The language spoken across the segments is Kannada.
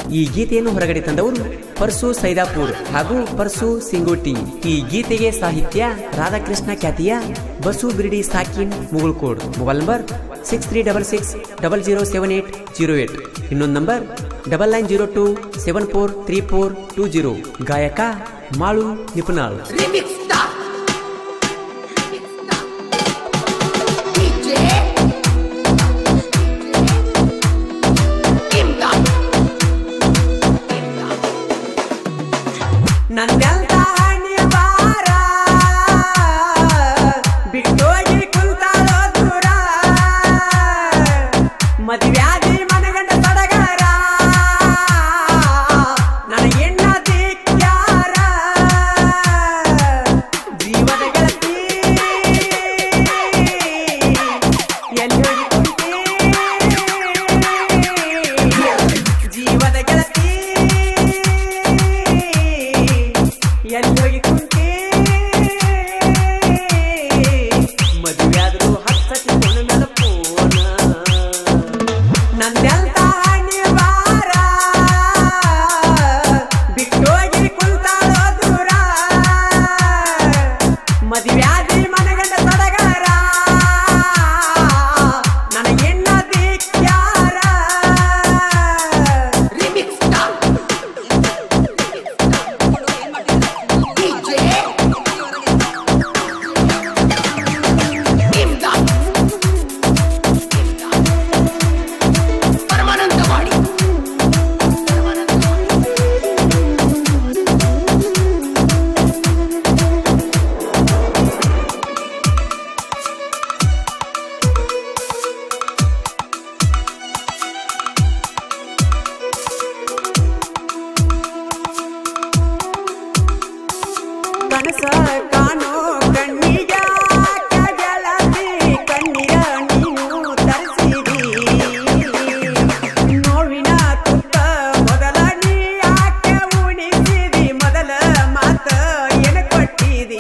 ಈ ಗೀತೆಯನ್ನು ಹೊರಗಡೆ ತಂದವರು ಪರ್ಸು ಸೈದಾಪುರ್ ಹಾಗೂ ಪರ್ಸು ಸಿಂಗೋಟಿ ಈ ಗೀತೆಗೆ ಸಾಹಿತ್ಯ ರಾಧಾಕೃಷ್ಣ ಖ್ಯಾತಿಯ ಬಸು ಬಿರ್ಡಿ ಸಾಕಿನ್ Mugalkhod mobile number six three double six double zero seven eight zero eight ಇನ್ನೊಂದು number double nine zero two seven four three four two zero ಗಾಯಕ Malu ನಿಪುಣಾಳ್ Remix Star. DJ. Imdad. ನಂದೆಲ್ಲ ಹಣೆ ಬಾರ ಬಿಟ್ಟೋಗಿ ಕುಂತಾಳೋ ದೂರ ಮದ್ವ್ಯಾದಿ ಮನಗಂಡ ಸಡಗರ ನನಗೆಣ್ಣ ದಿಕ್ಕ್ಯಾರ ಜೀವದ ಗೆಳತಿ ಎಲ್ಲಿ ಹೋಗಿ ಕುಂತಿ? ಜೀವದ ಗೆಳತಿ ಎಲ್ಲಿ ಹೋಗಿ ಕುಂತಿ ಮದುವೆಯಾದ್ರು ಹತ್ತಕ್ಕೆ ಫೋನ್ ಮೇಲೆ ಫೋನ ನಂದೆಂತ ಹಣಿವಾರ ಬಿಟ್ಟೋಗಿ ಕುಂತಾಳೋ ದೂರ ಮದುವೆಯಾದಿ ಮನಗಂಡ ಸಡಗರ ನನಗೆಣ್ಣ ದಿಕ್ಕ್ಯಾರ Remix Star. DJ. Imdad. Paramanandawadi ಕನಸ ಕಾಣೋ ಕಣ್ಣಿಗ ಗೆಳತಿ ಕಣ್ಣಿಯ ನೀನು ತರಿಸಿದಿ ನೋವಿನ ತುತ್ತ ಮೊದಲ ನೀ ಯಾಕೆ ಉಣಿಸಿದಿ ಮೊದಲ ಮಾತ ಏನು ಕೊಟ್ಟಿದಿ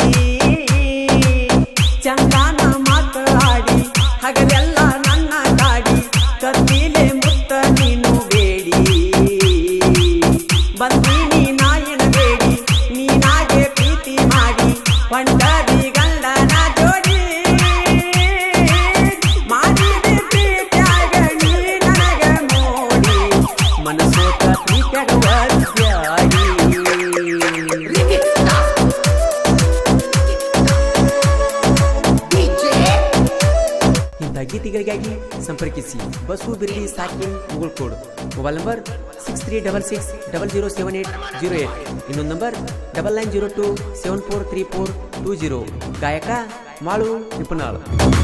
ಚಂದಾನ ಮಾತು ಆಡಿ ಹಗಲೆಲ್ಲ ನನ್ನ ಗಾಡಿ ಕತ್ತಿಲೆ ಮುತ್ತ ನೀನು ಬೇಡಿ ಬಂದೀನಿ ನಾಯನ ಬೇಡಿ ನೀನಾಗೆ ಪ್ರೀತಿ ಮಾಡಿ ಹೊಂಟದಿ ಗಂಡನ ಜೋಡಿ ಮಾಡಿದೆ ಪ್ರೀತ್ಯಾಗ ನೀ ನನಗ ಮೋಡಿ ಮನಸೋತ ಪ್ರೀತ್ಯಾಗ ವಸ್ಯಾಗಿ Remix Star. DJ. ಇಂಥ ಗೀತೆಗಳಿಗಾಗಿ ಸಂಪರ್ಕಿಸಿ ಬಸು ಬಿರ್ಡಿ ಸಾಕಿನ್ Mugalkhod mobile number six three double six double zero seven eight zero eight ಇನ್ನೊಂದು number double nine zero two seven four three four two zero ಗಾಯಕ ಮಾಳು ನಿಪುಣಾಳ್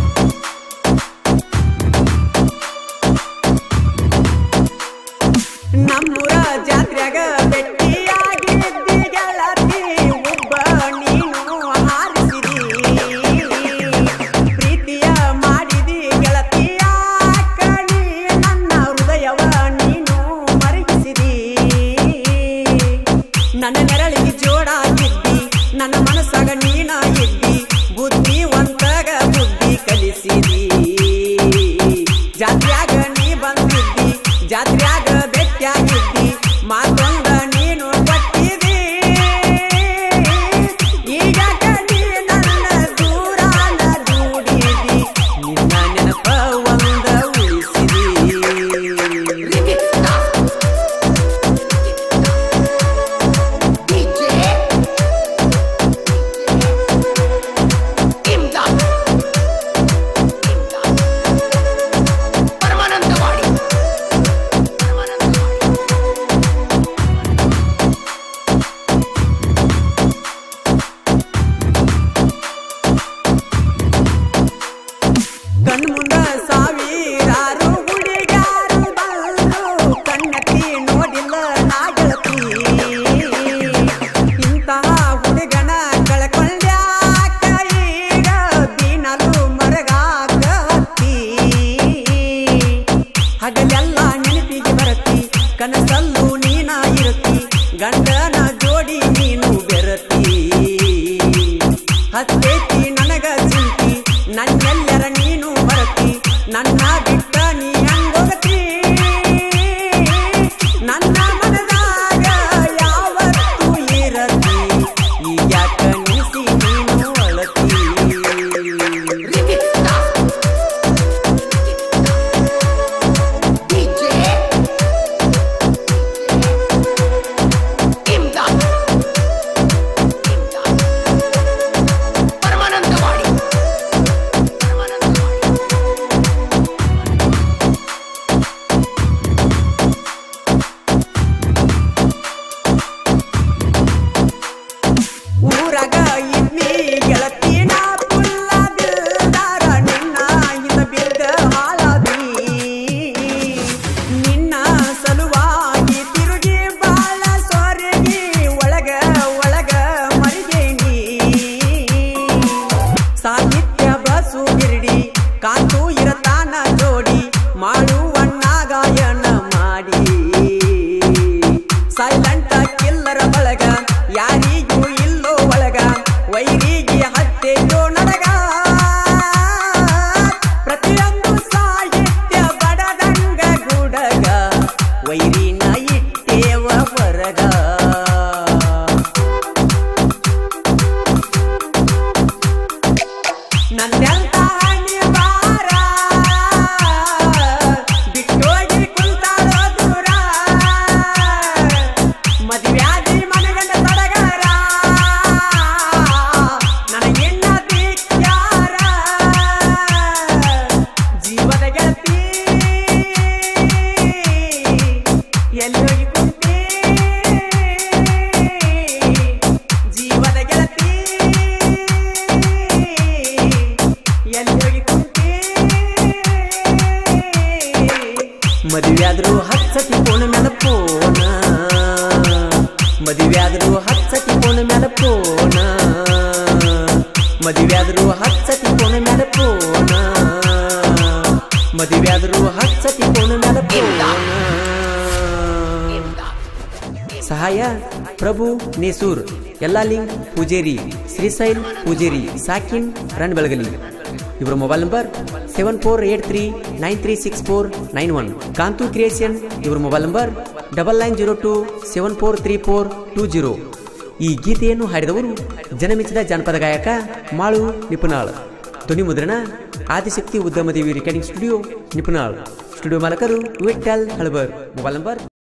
ನಮ್ಮೂರ ಜಾತ್ರೆಗ ಭೆಟ್ಟಿಯಾಗಿದ್ದಿ ಗೆಳತಿ ಒಬ್ಬ ನೀನು ಹಾರಿಸಿದಿ ಪ್ರೀತಿಯ ಮಾಡಿದಿ ಗೆಳತಿಯ ಕಣಿ ನನ್ನ ಹೃದಯವ ನೀನು ಮರಗಿಸಿದಿ ನನ್ನ ನೆರಳಿಗೆ ಜೋಡಾಗಿದ್ದಿ ನನ್ನ ಮನಸ್ಸಾಗ ನೀನ ಇದ್ದಿ ಬುದ್ಧಿ ಒಂತಾಗ ಬುದ್ಧಿ ಕಲಿಸಿದಿ ಜಾತ್ರ್ಯಾಗ ನೀ ಬಂದಿದ್ದಿ ಜಾತ್ರ್ಯಾಗ ಬೆಟ್ಟಾಗಿದ್ದಿ ಮಾತೊಂದ ನೀನು ಕೊಟ್ಟಿದಿ ಈಗ ಕಡಿ ನನ್ನ ದೂರಾನ ದೂಡಿದಿ ನಿನ್ನ ನೆನಪ ಒಂದ ಉಳಿಸಿದಿ Remix Star. DJ. Imdad. Paramanandawadi Paramanandawadi ಕಣ್ಮುಂದ ಸಾವಿರಾರು ಹುಡುಗಾರು ಬಂದ್ರು ಕಣ್ಣತಿ ನೋಡಿಲ್ಲ ನಾಗಳತಿ ಇಂತಹ ಹುಡುಗನ ಕಳ್ಕೊಂಡ್ಯಾಕ ಈಗ ದಿನಲು ಮರಗಾಕ ಹತ್ತಿ ಹಗಲೆಲ್ಲ ನೆನಪಿಗೆ ಬರತಿ ಕನಸಲ್ಲೂ ನೀನ ಇರತಿ ಗಂಡನ ಜೋಡಿ ನೀನು ಬೆರತಿ ಹತ್ತೇತಿ ನನಗ ಚಿಂತಿ ನನ್ನೆಲ್ಲರ ನೀನು ಬರತಿ ನನ್ನ ಬಿಟ್ಟ ನೀ ಹಂಗೋಗತಿ ನನ್ನ ಮನ ಮದುವ್ಯಾದ್ರು ಹಚ್ಚತಿ ಫೋನ್ ಮ್ಯಾಲ ಫೋನ ಮದುವ್ಯಾದ್ರು ಹಚ್ಚತಿ ಫೋನ್ ಮ್ಯಾಲ ಫೋನ ಮದುವ್ಯಾದ್ರು ಹಚ್ಚತಿ ಫೋನ್ ಮ್ಯಾಲ ಫೋನ ಮದುವ್ಯಾದ್ರು ಹಚ್ಚತಿ ಫೋನ್ ಮ್ಯಾಲ ಫೋನ ಸಹಾಯ ಪ್ರಭು ನೇಸೂರ್ ಯಲ್ಲಾಲಿಂಗ್ ಪೂಜೇರಿ ಶ್ರೀಶೈಲ್ ಪೂಜೇರಿ ಸಾಕಿನ್ ರನ್ ಬೆಳಗಲಿ ಇವರ mobile number seven four eight three nine three six four nine one Kantu creation ಇವರ mobile number double nine zero two seven four three four two zero ಈ ಗೀತೆಯನ್ನು ಹಾಡಿದವರು ಜನಮೆಚ್ಚಿದ ಜಾನಪದ ಗಾಯಕ ಮಾಳು ನಿಪುಣಾಳ್ ಧ್ವನಿ ಮುದ್ರಣ Adishakti Udyamadevi recording studio Nipunal studio ಮಾಲಕರು ವಿಠಲ್ ಹಳಬರ್ ಮೊಬೈಲ್ ನಂಬರ್